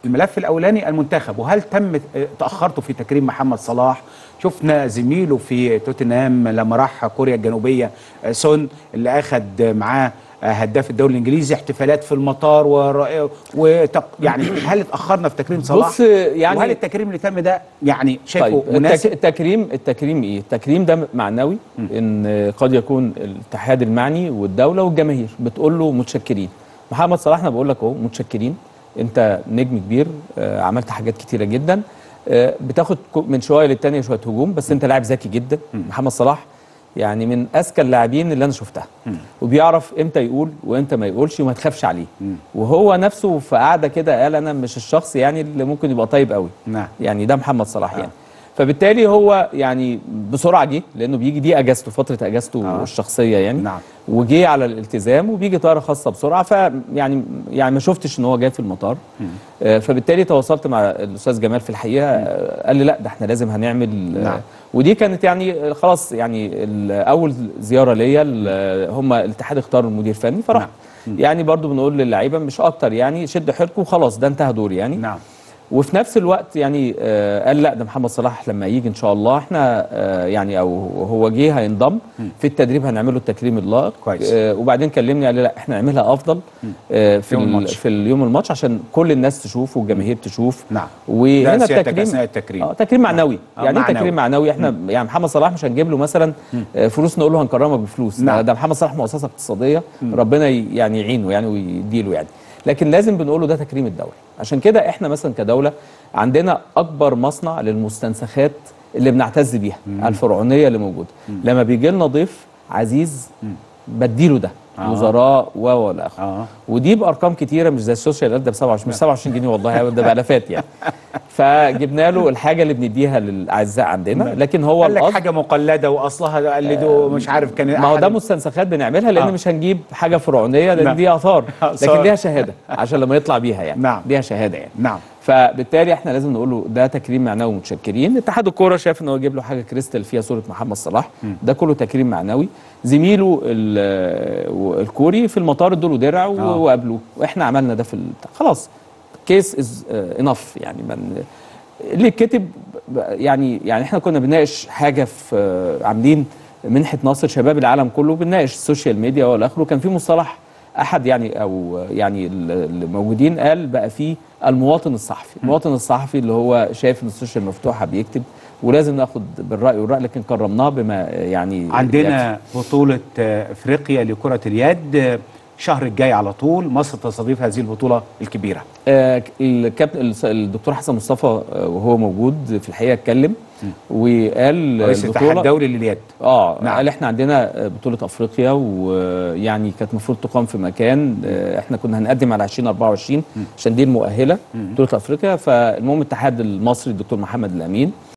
الملف الاولاني المنتخب وهل تم تاخرتوا في تكريم محمد صلاح شفنا زميله في توتنهام لما راح كوريا الجنوبيه آه، سون اللي اخذ معاه آه، هداف الدوري الانجليزي احتفالات في المطار ور... وتق... يعني هل اتاخرنا في تكريم صلاح بص يعني وهل التكريم اللي تم ده يعني شايفه طيب التك... مناسب التكريم التكريم ايه؟ التكريم ده معنوي ان قد يكون الاتحاد المعني والدوله والجماهير بتقول له متشكرين محمد صلاح انا بقول لك اهو متشكرين انت نجم كبير آه، عملت حاجات كتيره جدا آه، بتاخد كو- من شويه للتانيه شويه هجوم بس انت لاعب ذكي جدا محمد صلاح يعني من اذكى اللاعبين اللي انا شفتها وبيعرف امتى يقول وامتى ما يقولش وما تخافش عليه وهو نفسه في قعده كده قال انا مش الشخص يعني اللي ممكن يبقى طيب قوي نعم. يعني ده محمد صلاح يعني فبالتالي هو يعني بسرعه جه لانه بيجي دي اجازته فتره اجازته آه. الشخصيه يعني نعم. وجه على الالتزام وبيجي طياره خاصه بسرعه فيعني يعني ما شفتش ان هو جاي في المطار آه، فبالتالي تواصلت مع الاستاذ جمال في الحقيقه آه، قال لي لا ده احنا لازم هنعمل آه، نعم. ودي كانت يعني آه، خلاص يعني ال- اول زياره ليا ال- هم الاتحاد اختار المدير فني فرحت يعني برضو بنقول للعيبه مش اكتر يعني شدوا حيلكم وخلاص ده انتهى دوري يعني نعم وفي نفس الوقت يعني آه قال لا ده محمد صلاح لما يجي ان شاء الله احنا آه يعني او هو جه هينضم في التدريب هنعمل له التكريم اللائق كويس. آه وبعدين كلمني قال لي لا احنا نعملها افضل آه في يوم ال- الماتش. في اليوم الماتش عشان كل الناس تشوف والجماهير تشوف نعم. وهنا ده سيادتك التكريم أثناء التكريم. اه تكريم معنوي آه، يعني ايه معنوي. تكريم معنوي احنا يعني محمد صلاح مش هنجيب له مثلا آه، فلوس نقول له هنكرمك بفلوس نعم. ده, ده محمد صلاح مؤسسه اقتصاديه ربنا ي- يعني يعينه يعني ويديله يعني لكن لازم بنقول له ده تكريم الدوله عشان كده احنا مثلا كدوله عندنا اكبر مصنع للمستنسخات اللي بنعتز بيها الفرعونيه اللي موجوده لما بيجي لنا ضيف عزيز بديله ده آه. وزراء و و الى اخره آه. ودي بارقام كتيره مش زي السوشيال ده ب 27 مش 27 جنيه والله ده بالافات يعني فجبنا له الحاجه اللي بنديها للاعزاء عندنا لكن هو قال لك القصد حاجه مقلده واصلها قلدوا مش عارف كان ما هو ده أحد- مستنسخات بنعملها لان آه. مش هنجيب حاجه فرعونيه لان نعم. دي اثار آثار. لكن ليها شهاده عشان لما يطلع بيها يعني نعم. ليها شهاده يعني نعم فبالتالي احنا لازم نقول له ده تكريم معنوي متشكرين اتحاد الكوره شاف ان هو يجيب له حاجه كريستال فيها صوره محمد صلاح ده كله تكريم معنوي زميله ال- الكوري في المطار ادوا له درع و- آه. وقابلوه واحنا عملنا ده في ال- خلاص كيس از انف يعني من اللي كتب يعني يعني احنا كنا بنناقش حاجه في آه، عاملين منحه ناصر شباب العالم كله بنناقش السوشيال ميديا والى اخره كان في مصطلح احد يعني او يعني اللي موجودين قال بقى في المواطن الصحفي المواطن الصحفي اللي هو شايف ان السوشيال مفتوحه بيكتب ولازم ناخد بالراي والراي لكن كرمناه بما يعني عندنا بطولة آه، افريقيا لكرة اليد آه، الشهر الجاي على طول مصر تستضيف هذه البطولة الكبيرة آه، الكابتن الس- الدكتور حسن مصطفى آه، وهو موجود في الحقيقه اتكلم وقال رئيس الاتحاد البطوله الدولي لليد اه نعم. نعم. قال احنا عندنا بطوله افريقيا ويعني كانت المفروض تقام في مكان آه، احنا كنا هنقدم على 2024 عشان دي المؤهله بطوله افريقيا فالمهم الاتحاد المصري الدكتور محمد الامين